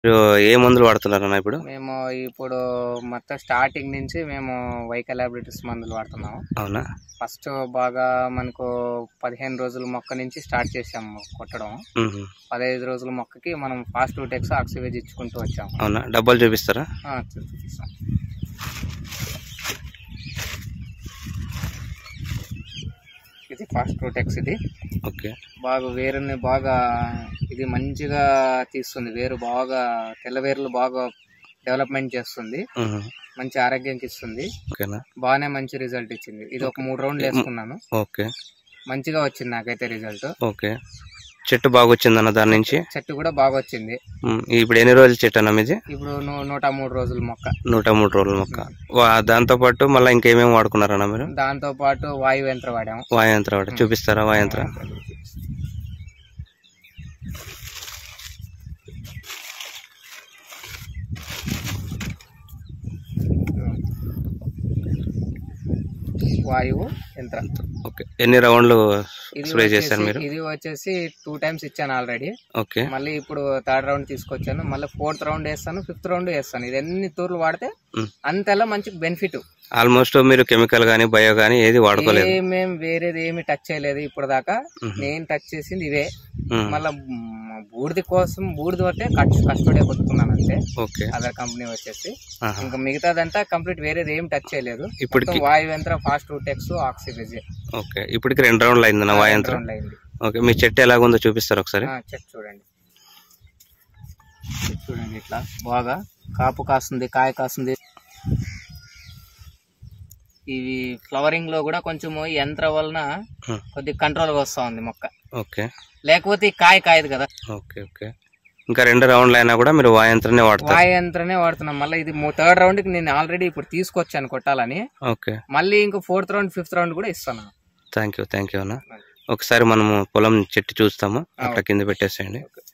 మీరు ఏ మందులు వాడుతున్నారన్న ఇప్పుడు మేము ఇప్పుడు మొత్తం స్టార్టింగ్ నుంచి మేము వైకల్ లాబొరేటరీస్ మందులు వాడుతున్నాము అవునా ఫస్ట్ బాగా మనకు పదిహేను రోజుల మొక్క నుంచి స్టార్ట్ చేసాము కొట్టడం మ్మ్. పదహైదు రోజుల మొక్కకి మనం ఫాస్ట్ టెక్స్ ఆక్సివేజ్ ఇచ్చుకుంటూ వచ్చాము అవునా డబ్బాలు చూపిస్తారా ఆ, చూపిస్తాం. ఇది ఫాస్ట్ టెక్స్ ఇది ఓకే బాగా వేరుని బాగా ఇది మంచిగా తీస్తుంది వేరు బాగా తెల్ల వేర్లు బాగా డెవలప్మెంట్ చేస్తుంది మ్మ్. మంచి ఆరోగ్యంకి ఇస్తుంది ఓకేనా బాగానే మంచి రిజల్ట్ ఇచ్చింది ఇది ఒక మూడు రౌండ్లు వేసుకున్నాను ఓకే మంచిగా వచ్చింది నాకైతే రిజల్ట్ ఓకే చెట్టు బాగా వచ్చిందన్న దాని నుంచి చెట్టు కూడా బాగా వచ్చింది మ్మ్. ఇప్పుడు ఎన్ని రోజుల చెట్టు అన్న మీది ఇప్పుడు నూ- నూట మూడు రోజుల మొక్క నూట మూడు రోజుల మొక్క వా- దాంతో పాటు మళ్ళీ ఇంకేమేమి వాడుకున్నారన్న మీరు దాంతో పాటు వాయు యంత్ర వాడాము వాయంత్ర వాడు చూపిస్తారా వాయంత్ర వాయువు యంత్ర ఓకే ఎన్ని రౌండ్లు ఇది స్ప్రే చేశారు వచ్చేసి- మీరు ఇది వచ్చేసి టూ టైమ్స్ ఇచ్చాను ఆల్రెడీ ఓకే మళ్ళీ ఇప్పుడు థర్డ్ రౌండ్ తీసుకొచ్చాను మళ్ళీ ఫోర్త్ రౌండ్ వేస్తాను ఫిఫ్త్ రౌండ్ వేస్తాను ఇది ఎన్ని తూర్లు వాడితే మ్. అంతలా మంచి బెనిఫిట్ ఆల్మోస్ట్ మీరు కెమికల్ గానీ బయో గానీ ఏది వాడుకోలేదు ఏమేం వేరేది ఏమి టచ్ చేయలేదు ఇప్పుడు దాకా మ్మ్. నేను టచ్ చేసింది ఇవే మ్మ్. మళ్ళా మ్, బూడిద కోసం బూడిద వస్తే కష్ట కష్టపడే కొట్టుకున్నాను అంతే ఓకే అదర్ కంపెనీ వచ్చేసి ఆహా. ఇంకా మిగతాదంతా కంప్లీట్ వేరేది ఏం టచ్ చేయలేదు ఇప్పటికి మొత్తం వాయు యంత్ర ఫాస్ట్ టెక్స్ ఆక్సిజన్ ఓకే ఇప్పటికి రెండు రౌండ్లు అయిందన్న వాయంత్రం రౌండ్ అయింది ఓకే మీ చెట్టు ఎలాగుందో చూపిస్తారు ఒకసారి ఆ, చెట్టు చూడండి చెట్టు చూడండి ఇట్లా బాగా కాపు కాస్తుంది కాయ కాస్తుంది ఇవి ఫ్లవరింగ్ లో కూడా కొంచెం యంత్ర వలన హ్మ్. కొద్ది కంట్రోల్ గా వస్తా ఉంది మొక్క ఓకే లేకపోతే ఈ కాయ కాయదు కదా ఓకే ఓకే ఇంకా రెండు రౌండ్లు అయినా కూడా మీరు వాయంత్రనే వాడతారు వాయు యంత్రనే వాడుతున్నాం మళ్ళీ ఇది థర్డ్ రౌండ్ కి నేను ఆల్రెడీ ఇప్పుడు తీసుకొచ్చాను కొట్టాలని ఓకే మళ్ళీ ఇంకో ఫోర్త్ రౌండ్ ఫిఫ్త్ రౌండ్ కూడా ఇస్తాను థ్యాంక్ యూ థ్యాంక్ యూ అన్న ఒకసారి మనము పొలం చెట్టు చూస్తాము అట్లా కింద పెట్టేసేయండి ఓకే.